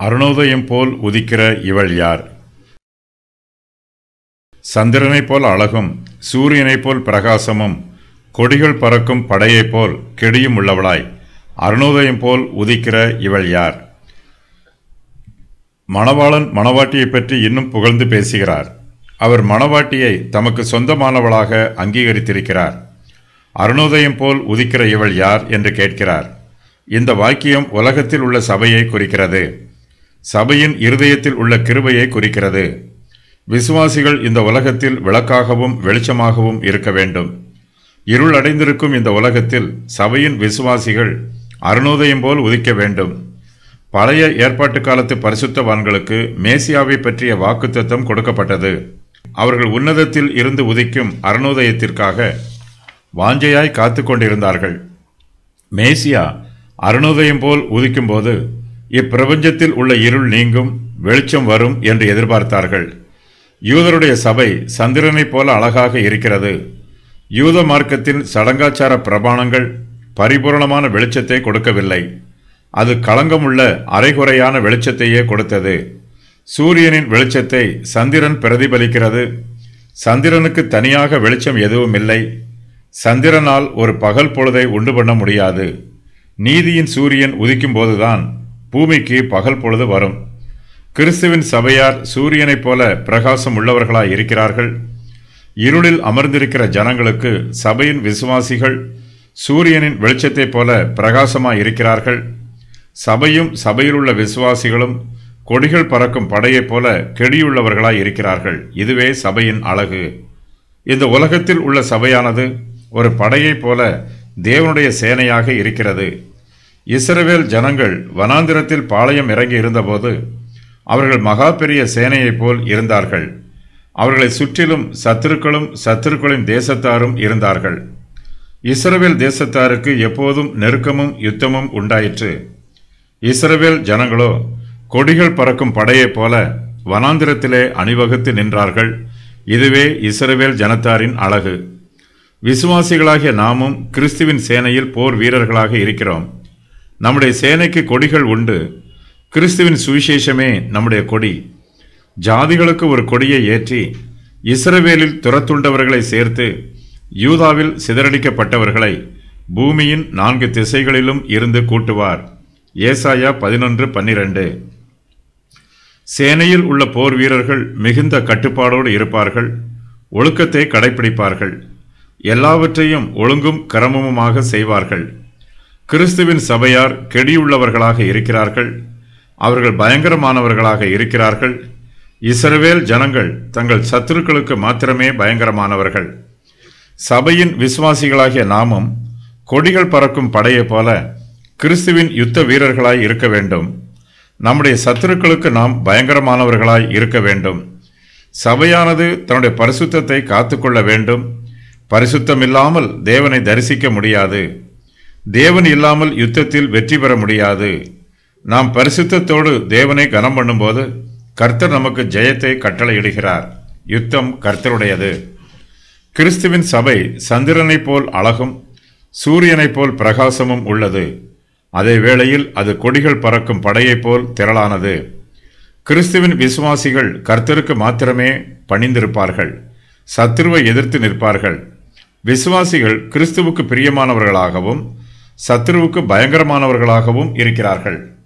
அருணோதயம் போல் உதிக்கிற இவள் யார் சந்திரனைப் போல் அழகும் சூரியனைப் போல் பிரகாசமும் கொடிகள் பறக்கும் படையைப் போல் கெடியும் உள்ளவளாய் அருணோதயம் போல் உதிக்கிற இவள் யார் மணவாளன் மணவாட்டியைப் பற்றி இன்னும் புகழ்ந்து பேசுகிறார் அவர் மணவாட்டியை தமக்கு சொந்தமானவளாக அங்கீகரித்திருக்கிறார் அருணோதயம் போல் உதிக்கிற இவள் யார் என்று கேட்கிறார் இந்த வாக்கியம் உலகத்தில் உள்ள சபையை குறிக்கிறது சபையின் இருதயத்தில் உள்ள கிருபையை குறிக்கிறது விசுவாசிகள் இந்த உலகத்தில் விளக்காகவும் வெளிச்சமாகவும் இருக்க வேண்டும் இருள் அடைந்திருக்கும் இந்த உலகத்தில் சபையின் விசுவாசிகள் அருணோதயம் போல் உதிக்க வேண்டும் பழைய ஏற்பாட்டு காலத்து பரிசுத்தவான்களுக்கு மேசியாவை பற்றிய வாக்குத்தத்தம் கொடுக்கப்பட்டது அவர்கள் உன்னதத்தில் இருந்து உதிக்கும் அருணோதயத்திற்காக வாஞ்சையாய் காத்து கொண்டிருந்தார்கள் மேசியா அருணோதயம் போல் உதிக்கும்போது இப்பிரபஞ்சத்தில் உள்ள இருள் நீங்கும் வெளிச்சம் வரும் என்று எதிர்பார்த்தார்கள் யூதருடைய சபை சந்திரனைப் போல அழகாக இருக்கிறது யூத மார்க்கத்தின் சடங்காச்சார பிரமாணங்கள் பரிபூரணமான வெளிச்சத்தை கொடுக்கவில்லை அது களங்கமுள்ள அரைகுறையான வெளிச்சத்தையே கொடுத்தது சூரியனின் வெளிச்சத்தை சந்திரன் பிரதிபலிக்கிறது சந்திரனுக்கு தனியாக வெளிச்சம் எதுவும் இல்லை சந்திரனால் ஒரு பகல் பொழுதை உண்டு பண்ண முடியாது நீதியின் சூரியன் உதிக்கும் போதுதான் பூமிக்கு பகல் பொழுது வரும் கிறிஸ்துவின் சபையார் சூரியனைப் போல பிரகாசம் உள்ளவர்களாய் இருக்கிறார்கள் இருளில் அமர்ந்திருக்கிற ஜனங்களுக்கு சபையின் விசுவாசிகள் சூரியனின் வெளிச்சத்தைப் போல பிரகாசமாய் இருக்கிறார்கள் சபையும் சபையிலுள்ள விசுவாசிகளும் கொடிகள் பறக்கும் படையைப் போல கெடியுள்ளவர்களாய் இருக்கிறார்கள் இதுவே சபையின் அழகு இந்த உலகத்தில் உள்ள சபையானது ஒரு படையைப் போல தேவனுடைய சேனையாக இருக்கிறது இஸ்ரவேல் ஜனங்கள் வனாந்திரத்தில் பாளையம் இறங்கி இருந்தபோது அவர்கள் மகா பெரிய சேனையைப் போல் இருந்தார்கள் அவர்களை சுற்றிலும் சத்துருக்களும் சத்துருக்களின் தேசத்தாரும் இருந்தார்கள் இஸ்ரவேல் தேசத்தாருக்கு எப்போதும் நெருக்கமும் யுத்தமும் உண்டாயிற்று இஸ்ரவேல் ஜனங்களோ கொடிகள் பறக்கும் படையைப் போல வனாந்திரத்திலே அணிவகுத்து நின்றார்கள் இதுவே இஸ்ரவேல் ஜனத்தாரின் அழகு விசுவாசிகளாகிய நாமும் கிறிஸ்துவின் சேனையில் போர் வீரர்களாக இருக்கிறோம் நம்முடைய சேனைக்கு கொடிகள் உண்டு கிறிஸ்துவின் சுவிசேஷமே நம்முடைய கொடி ஜாதிகளுக்கு ஒரு கொடியை ஏற்றி இஸ்ரவேலில் துரத்துண்டவர்களை சேர்த்து யூதாவில் சிதறடிக்கப்பட்டவர்களை பூமியின் நான்கு திசைகளிலும் இருந்து கூட்டுவார் ஏசாயா பதினொன்று பன்னிரண்டு சேனையில் உள்ள போர் வீரர்கள் மிகுந்த கட்டுப்பாடோடு இருப்பார்கள் ஒழுக்கத்தை கடைபிடிப்பார்கள் எல்லாவற்றையும் ஒழுங்கும் கிரமமுமாக செய்வார்கள் கிறிஸ்துவின் சபையார் கெடியுள்ளவர்களாக இருக்கிறார்கள் அவர்கள் பயங்கரமானவர்களாக இருக்கிறார்கள் இஸ்ரவேல் ஜனங்கள் தங்கள் சத்துருக்களுக்கு மாத்திரமே பயங்கரமானவர்கள் சபையின் விசுவாசிகளாகிய நாமும் கொடிகள் பறக்கும் படையைப் போல கிறிஸ்துவின் யுத்த வீரர்களாய் இருக்க வேண்டும் நம்முடைய சத்துருக்களுக்கு நாம் பயங்கரமானவர்களாய் இருக்க வேண்டும் சபையானது தன்னுடைய பரிசுத்தத்தை காத்துக்கொள்ள வேண்டும் பரிசுத்தம் இல்லாமல் தேவனை தரிசிக்க முடியாது தேவன் இல்லாமல் யுத்தத்தில் வெற்றி பெற முடியாது நாம் பரிசுத்தத்தோடு தேவனை கனம் பண்ணும்போது கர்த்தர் நமக்கு ஜெயத்தை கட்டளையிடுகிறார் யுத்தம் கர்த்தருடையது கிறிஸ்துவின் சபை சந்திரனைப் போல் அழகும் சூரியனைப் போல் பிரகாசமும் உள்ளது அதே வேளையில் அது கொடிகள் பறக்கும் படையைப் போல் திரளானது கிறிஸ்துவின் விசுவாசிகள் கர்த்தருக்கு மாத்திரமே பணிந்திருப்பார்கள் சத்துருவை எதிர்த்து நிற்பார்கள் விசுவாசிகள் கிறிஸ்துவுக்கு பிரியமானவர்களாகவும் சத்துருவுக்கு பயங்கரமானவர்களாகவும் இருக்கிறார்கள்